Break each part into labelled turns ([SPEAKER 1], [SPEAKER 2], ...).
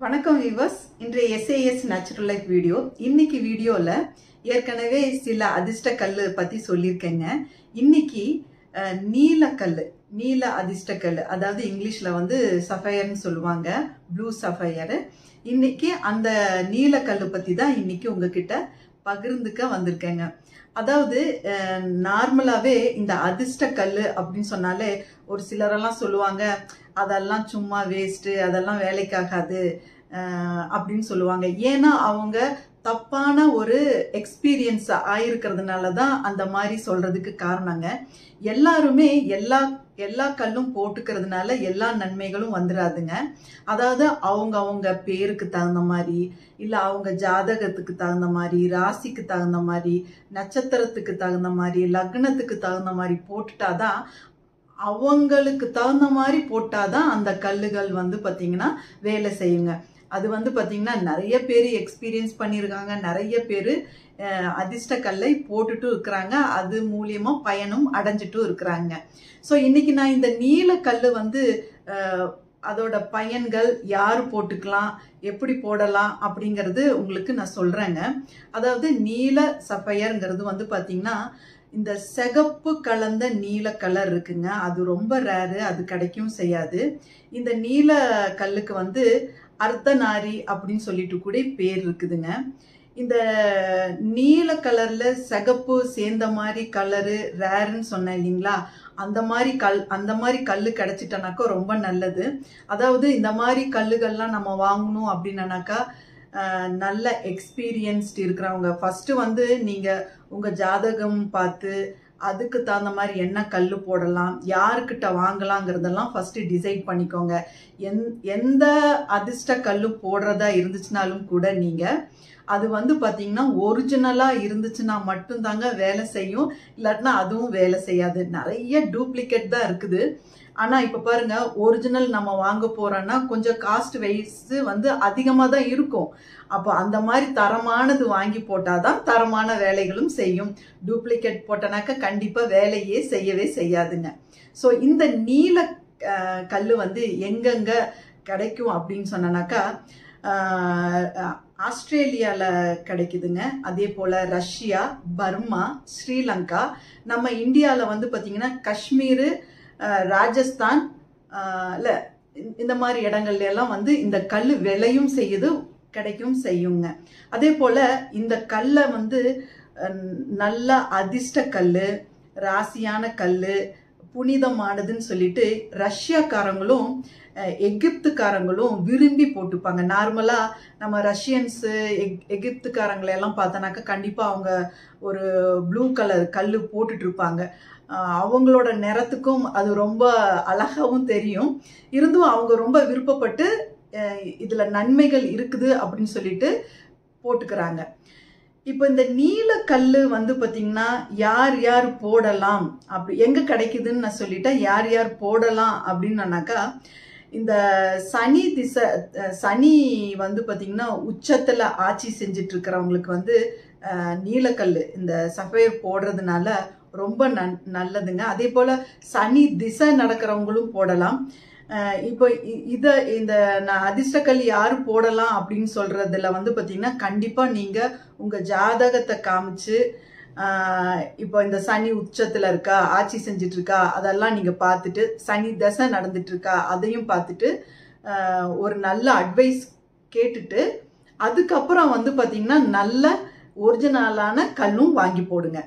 [SPEAKER 1] வணக்கம் விவர்ஸ் இன்றைய SAS natural life video இன்னைக்கு வீடியோவில் ஏற்கனவே சில அதிர்ஷ்ட கல் பற்றி சொல்லியிருக்கேங்க இன்னைக்கு அஹ், நீலக்கல் நீல அதிர்ஷ்ட கல் அதாவது இங்கிலீஷில் வந்து சஃபயர்னு சொல்லுவாங்க ப்ளூ சஃபயர் இன்னைக்கு அந்த நீலக்கல் பற்றி தான் இன்னைக்கு உங்ககிட்ட பகிர்ந்துக்க வந்திருக்கேங்க அதாவது நார்மலாகவே இந்த அதிர்ஷ்ட கல் அப்படின்னு சொன்னாலே ஒரு சிலரெல்லாம் சொல்லுவாங்க அதெல்லாம் சும்மா வேஸ்ட்டு அதெல்லாம் வேலைக்காகாது அஹ், அப்படின்னு சொல்லுவாங்க ஏன்னா அவங்க தப்பான ஒரு எக்ஸ்பீரியன்ஸ் ஆயிருக்கிறதுனால தான் அந்த மாதிரி சொல்றதுக்கு காரணங்க எல்லாருமே எல்லா எல்லா கல்லும் போட்டுக்கிறதுனால எல்லா நன்மைகளும் வந்துடாதுங்க அதாவது அவங்க அவங்க பேருக்கு தகுந்த மாதிரி இல்லை அவங்க ஜாதகத்துக்கு தகுந்த மாதிரி ராசிக்கு தகுந்த மாதிரி நட்சத்திரத்துக்கு தகுந்த மாதிரி லக்னத்துக்கு தகுந்த மாதிரி போட்டுட்டாதான் அவங்களுக்கு தகுந்த மாதிரி போட்டாதான் அந்த கல்லுகள் வந்து பார்த்தீங்கன்னா வேலை செய்யுங்க அது வந்து பார்த்தீங்கன்னா நிறைய பேர் எக்ஸ்பீரியன்ஸ் பண்ணியிருக்காங்க நிறைய பேர் அதிர்ஷ்ட கல்லை போட்டுட்டும் இருக்கிறாங்க அது மூலியமா பயனும் அடைஞ்சிட்டும் இருக்கிறாங்க ஸோ இன்னைக்கு நான் இந்த நீல கல் வந்து அஹ், அதோட பயன்கள் யார் போட்டுக்கலாம் எப்படி போடலாம் அப்படிங்கிறது உங்களுக்கு நான் சொல்றேங்க அதாவது நீல சஃபயருங்கிறது வந்து பார்த்தீங்கன்னா இந்த சிகப்பு கலந்த நீல கலர் இருக்குங்க அது ரொம்ப ரேரு அது கிடைக்கும் செய்யாது இந்த நீல கல்லுக்கு வந்து அர்த்தநாரி அப்படின்னு சொல்லிட்டு கூட பேர் இருக்குதுங்க இந்த நீல கலர்ல சிகப்பு சேர்ந்த மாதிரி கலரு ரேருன்னு சொன்னேன் இல்லைங்களா அந்த மாதிரி கல் அந்த மாதிரி கல் கிடைச்சிட்டனாக்கா ரொம்ப நல்லது அதாவது இந்த மாதிரி கல்லுகள்லாம் நம்ம வாங்கணும் அப்படின்னாக்கா அஹ், நல்ல எக்ஸ்பீரியன்ஸ்டு இருக்கிறவங்க ஃபர்ஸ்ட் வந்து நீங்க உங்க ஜாதகம் பார்த்து அதுக்கு தகுந்த மாதிரி என்ன கல் போடலாம் யாருக்கிட்ட வாங்கலாங்கிறதெல்லாம் ஃபர்ஸ்ட் டிசைட் பண்ணிக்கோங்க எந் எந்த அதிர்ஷ்ட கல் போடுறதா இருந்துச்சுனாலும் கூட நீங்க அது வந்து பார்த்தீங்கன்னா ஒரிஜினலாக இருந்துச்சுன்னா மட்டும்தாங்க வேலை செய்யும் இல்லாட்டினா அதுவும் வேலை செய்யாது நிறைய டூப்ளிகேட் தான் இருக்குது ஆனால் இப்போ பாருங்க ஒரிஜினல் நம்ம வாங்க போறோம்னா கொஞ்சம் காஸ்ட் வைஸ் வந்து அதிகமாக தான் இருக்கும் அப்போ அந்த மாதிரி தரமானது வாங்கி போட்டால் தான் தரமான வேலைகளும் செய்யும் டூப்ளிகேட் போட்டனாக்கா கண்டிப்பாக வேலையே செய்யவே செய்யாதுங்க ஸோ இந்த நீல அஹ், கல் வந்து எங்கெங்க கிடைக்கும் அப்படின்னு சொன்னனாக்கா ஆஸ்திரேலியாவில் கிடைக்குதுங்க அதே போல் ரஷ்யா பர்மா ஸ்ரீலங்கா நம்ம இந்தியாவில் வந்து பார்த்திங்கன்னா காஷ்மீர் அஹ், ராஜஸ்தான் அஹ், இல்ல இந்த மாதிரி இடங்கள்ல எல்லாம் வந்து இந்த கல் விளையும் செய்யுது கிடைக்கும் செய்யுங்க அதே போல் இந்த கல்லை வந்து அஹ், நல்ல அதிர்ஷ்ட கல் ராசியான கல் புனிதமானதுன்னு சொல்லிட்டு ரஷ்யாக்காரங்களும் அஹ், எகிப்துக்காரங்களும் விரும்பி போட்டுப்பாங்க நார்மலாக நம்ம ரஷ்யன்ஸு எக் எகிப்துக்காரங்களை எல்லாம் பார்த்தோன்னாக்கா கண்டிப்பாக அவங்க ஒரு ப்ளூ கலர் கல் போட்டுட்டு இருப்பாங்க அஹ், அவங்களோட நிறத்துக்கும் அது ரொம்ப அழகாவும் தெரியும் இருந்தும் அவங்க ரொம்ப விருப்பப்பட்டு அஹ், இதுல நன்மைகள் இருக்குது அப்படின்னு சொல்லிட்டு போட்டுக்கிறாங்க இப்போ இந்த நீலக்கல்லு வந்து பார்த்தீங்கன்னா யார் யார் போடலாம் அப்படி எங்க கிடைக்குதுன்னு நான் சொல்லிட்டேன் யார் யார் போடலாம் அப்படின்னாக்கா இந்த சனி திசை அஹ், சனி வந்து பார்த்தீங்கன்னா உச்சத்தில் ஆட்சி செஞ்சுட்டு இருக்கிறவங்களுக்கு வந்து அஹ், நீலக்கல் இந்த சஃபயர் போடுறதுனால ரொம்ப நன் நல்லதுங்க அதே போல் சனி திசை நடக்கிறவங்களும் போடலாம் அஹ், இப்போ இ- இத இந்த நான் அதிர்ஷ்டக்கல் யார் போடலாம் அப்படின்னு சொல்றதுல வந்து பார்த்தீங்கன்னா கண்டிப்பாக நீங்கள் உங்கள் ஜாதகத்தை காமிச்சு ஆஹ், இப்போ இந்த சனி உச்சத்தில் இருக்கா ஆட்சி செஞ்சுட்டு இருக்கா அதெல்லாம் நீங்கள் பார்த்துட்டு சனி தசை நடந்துட்டு இருக்கா அதையும் பார்த்துட்டு ஆஹ், ஒரு நல்ல அட்வைஸ் கேட்டுட்டு அதுக்கப்புறம் வந்து பார்த்தீங்கன்னா நல்ல ஒரிஜினலான கல்லும் வாங்கி போடுங்க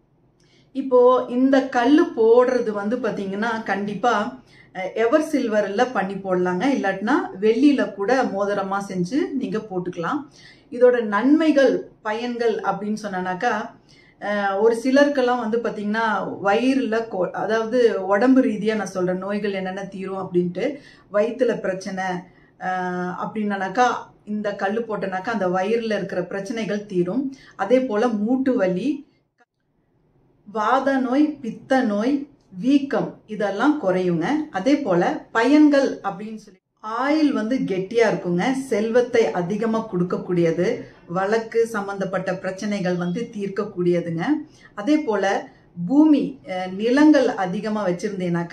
[SPEAKER 1] இப்போ இந்த கல் போடுறது வந்து பார்த்தீங்கன்னா கண்டிப்பாக எவர் சில்வரில் பண்ணி போடலாங்க இல்லாட்டினா வெள்ளியில் கூட மோதிரமாக செஞ்சு நீங்கள் போட்டுக்கலாம் இதோட நன்மைகள் பயன்கள் அப்படின்னு சொன்னனாக்கா அஹ், ஒரு சிலருக்கெல்லாம் வந்து பார்த்தீங்கன்னா வயிறில் கோ அதாவது உடம்பு ரீதியாக நான் சொல்கிறேன் நோய்கள் என்னென்ன தீரும் அப்படின்ட்டு வயிற்றுல பிரச்சனை அஹ், அப்படின்னாக்கா இந்த கல் போட்டனாக்கா அந்த வயிறில் இருக்கிற பிரச்சனைகள் தீரும் அதே போல் மூட்டு வலி வாத நோய் பித்த நோய் வீக்கம் இதெல்லாம் குறையுங்க அதே போல பயன்கள் அப்படின்னு சொல்லி ஆயில் வந்து கெட்டியா இருக்குங்க செல்வத்தை அதிகமா கொடுக்கக்கூடியது வழக்கு சம்பந்தப்பட்ட பிரச்சனைகள் வந்து தீர்க்கக்கூடியதுங்க அதே போல பூமி அஹ், நிலங்கள் அதிகமா வச்சிருந்தீங்கன்னாக்கா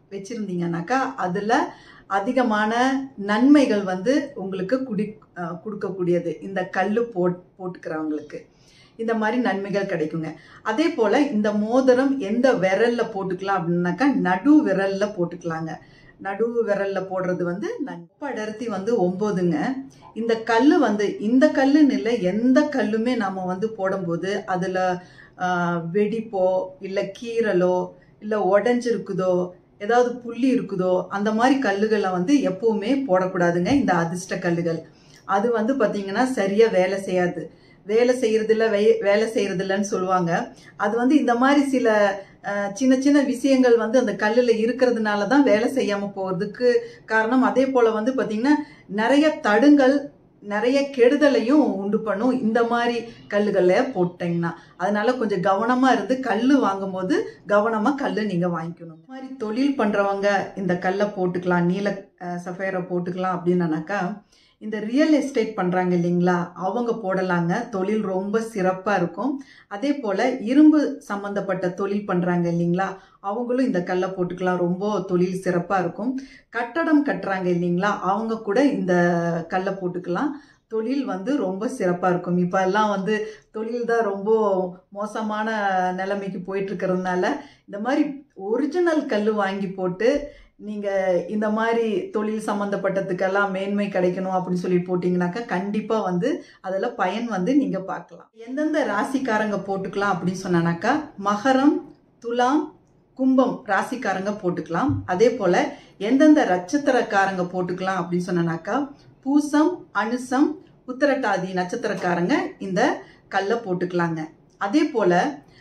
[SPEAKER 1] வச்சிருந்தீங்கன்னாக்கா அதுல அதிகமான நன்மைகள் வந்து உங்களுக்கு குடி அஹ், கொடுக்கக்கூடியது இந்த கல் போட் போட்டுக்கிறவங்களுக்கு இந்த மாதிரி நன்மைகள் கிடைக்குங்க அதே போல இந்த மோதிரம் எந்த விரல்ல போட்டுக்கலாம் அப்படின்னாக்கா நடு விரல்ல போட்டுக்கலாங்க நடு விரல்ல போடுறது வந்து நட்பு அடர்த்தி வந்து ஒன்பதுங்க இந்த கல் வந்து இந்த கல்லுன்னு இல்லை எந்த கல்லுமே நம்ம வந்து போடும்போது அதுல ஆஹ், வெடிப்போ இல்லை கீறலோ இல்லை உடஞ்சிருக்குதோ ஏதாவது புள்ளி இருக்குதோ அந்த மாதிரி கல்லுகளை வந்து எப்பவுமே போடக்கூடாதுங்க இந்த அதிர்ஷ்ட கல்லுகள் அது வந்து பார்த்தீங்கன்னா சரியா வேலை செய்யாது வேலை செய்யறதில்ல வே வேலை செய்யறதில்லன்னு சொல்லுவாங்க அது வந்து இந்த மாதிரி சில அஹ், சின்ன சின்ன விஷயங்கள் வந்து அந்த கல்லில் இருக்கிறதுனால தான் வேலை செய்யாமல் போகிறதுக்கு காரணம் அதே போல் வந்து பார்த்திங்கன்னா நிறைய தடுங்கள் நிறைய கெடுதலையும் உண்டு பண்ணும் இந்த மாதிரி கல்லுகளை போட்டிங்கன்னா அதனால கொஞ்சம் கவனமாக இருந்து கல் வாங்கும்போது கவனமாக கல் நீங்கள் வாங்கிக்கணும் இந்த மாதிரி தொழில் பண்ணுறவங்க இந்த கல்லை போட்டுக்கலாம் நீல சஃபேரை போட்டுக்கலாம் அப்படின்னாக்கா இந்த ரியல் எஸ்டேட் பண்ணுறாங்க இல்லைங்களா அவங்க போடலாங்க தொழில் ரொம்ப சிறப்பாக இருக்கும் அதே போல் இரும்பு சம்மந்தப்பட்ட தொழில் பண்ணுறாங்க இல்லைங்களா அவங்களும் இந்த கல்லை போட்டுக்கலாம் ரொம்ப தொழில் சிறப்பாக இருக்கும் கட்டடம் கட்டுறாங்க இல்லைங்களா அவங்க கூட இந்த கல்லை போட்டுக்கலாம் தொழில் வந்து ரொம்ப சிறப்பாக இருக்கும் இப்போ எல்லாம் வந்து தொழில் தான் ரொம்ப மோசமான நிலைமைக்கு போயிட்டு இருக்கிறதுனால இந்த மாதிரி ஒரிஜினல் கல் வாங்கி போட்டு நீங்கள் இந்த மாதிரி தொழில் சம்மந்தப்பட்டதுக்கெல்லாம் மேன்மை கிடைக்கணும் அப்படின்னு சொல்லி போட்டிங்கனாக்கா கண்டிப்பாக வந்து அதில் பயன் வந்து நீங்கள் பார்க்கலாம் எந்தெந்த ராசிக்காரங்க போட்டுக்கலாம் அப்படின்னு சொன்னானாக்கா மகரம் துலாம் கும்பம் ராசிக்காரங்க போட்டுக்கலாம் அதே போல் எந்தெந்த நட்சத்திரக்காரங்க போட்டுக்கலாம் அப்படின்னு சொன்னானாக்கா பூசம் அனுசம் உத்திரட்டாதி நட்சத்திரக்காரங்க இந்த கல்லை போட்டுக்கலாங்க அதே போல்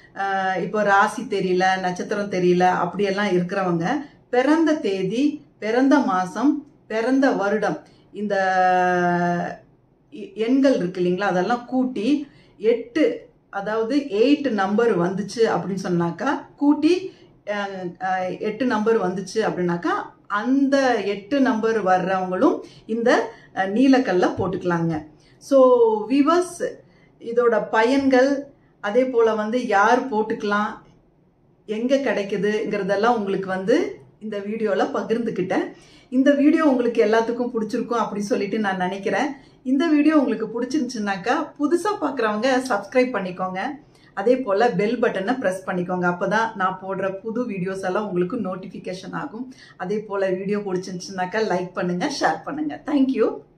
[SPEAKER 1] இப்போ ராசி தெரியல நட்சத்திரம் தெரியல அப்படியெல்லாம் இருக்கிறவங்க பிறந்த தேதி பிறந்த மாதம் பிறந்த வருடம் இந்த எ- எண்கள் இருக்கு இல்லைங்களா அதெல்லாம் கூட்டி எட்டு அதாவது எயிட் நம்பர் வந்துச்சு அப்படின்னு சொன்னாக்கா கூட்டி அஹ், அஹ், எட்டு நம்பர் வந்துச்சு அப்படின்னாக்கா அந்த எட்டு நம்பர் வர்றவங்களும் இந்த அஹ், நீலக்கல்லை போட்டுக்கலாங்க ஸோ விவர்ஸ் இதோட பயன்கள் அதே போல் வந்து யார் போட்டுக்கலாம் எங்கே கிடைக்குதுங்கிறதெல்லாம் உங்களுக்கு வந்து இந்த வீடியோவில் பகிர்ந்துக்கிட்டேன் இந்த வீடியோ உங்களுக்கு எல்லாத்துக்கும் பிடிச்சிருக்கும் அப்படின்னு சொல்லிட்டு நான் நினைக்கிறேன் இந்த வீடியோ உங்களுக்கு பிடிச்சிருந்துச்சுனாக்கா புதுசாக பார்க்குறவங்க சப்ஸ்கிரைப் பண்ணிக்கோங்க அதே போல் பெல் பட்டனை ப்ரெஸ் பண்ணிக்கோங்க அப்போ தான் நான் போடுற புது வீடியோஸ் எல்லாம் உங்களுக்கு நோட்டிஃபிகேஷன் ஆகும் அதே போல் வீடியோ பிடிச்சிருந்துச்சுனாக்கா லைக் பண்ணுங்கள் ஷேர் பண்ணுங்கள் தேங்க்யூ